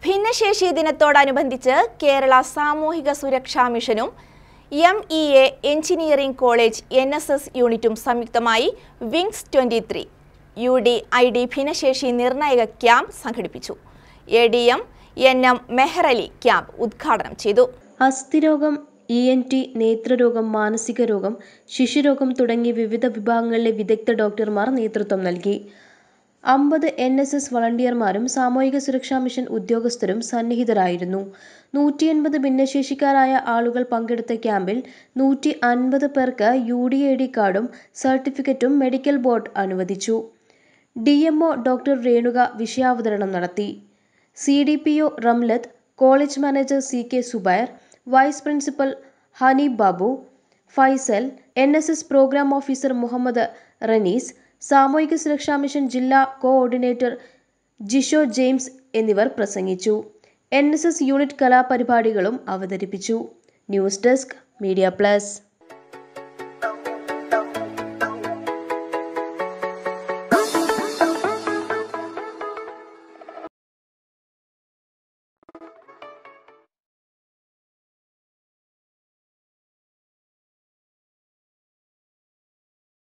ഭിന്നശേഷി ദിനത്തോടനുബന്ധിച്ച് കേരള സാമൂഹിക സുരക്ഷാ മിഷനും M E A engineering college N S S യൂണിറ്റും സംയുക്തമായി wings twenty three U D I D ഭിന്നശേഷി നിർണായക ക്യാമ്പ് സംഘടിപ്പിച്ചു A D M N M Mehrali camp ഉദ്ഘാടനം ചെയ്തു അസ്ഥിരോഗം ഇ എൻ ടി നേത്രരോഗം മാനസിക രോഗം ശിശുരോഗം തുടങ്ങിയ വിവിധ വിഭാഗങ്ങളിലെ വിദഗ്ധ ഡോക്ടർമാർ നേതൃത്വം നൽകി അമ്പത് എൻ എസ് എസ് വളണ്ടിയർമാരും സാമൂഹിക സുരക്ഷാ മിഷൻ ഉദ്യോഗസ്ഥരും സന്നിഹിതരായിരുന്നു നൂറ്റി എൺപത് ഭിന്നശേഷിക്കാരായ ആളുകൾ പങ്കെടുത്ത ക്യാമ്പിൽ നൂറ്റി അൻപത് പേർക്ക് യു ഡി എ ഡി കാർഡും സർട്ടിഫിക്കറ്റും മെഡിക്കൽ ബോർഡ് അനുവദിച്ചു D M O doctor Renuka വിഷയാവതരണം നടത്തി C D P O Ramlath college manager C K Zubair vice principal Haneef Babu Faisal N S S program officer Muhammad Ranees സാമൂഹിക സുരക്ഷാ മിഷൻ ജില്ലാ കോഓർഡിനേറ്റർ ജിഷോ ജെയിംസ് എന്നിവർ പ്രസംഗിച്ചു എൻ എസ് എസ് യൂണിറ്റ് കലാപരിപാടികളും അവതരിപ്പിച്ചു ന്യൂസ് ഡെസ്ക് മീഡിയ പ്ലസ്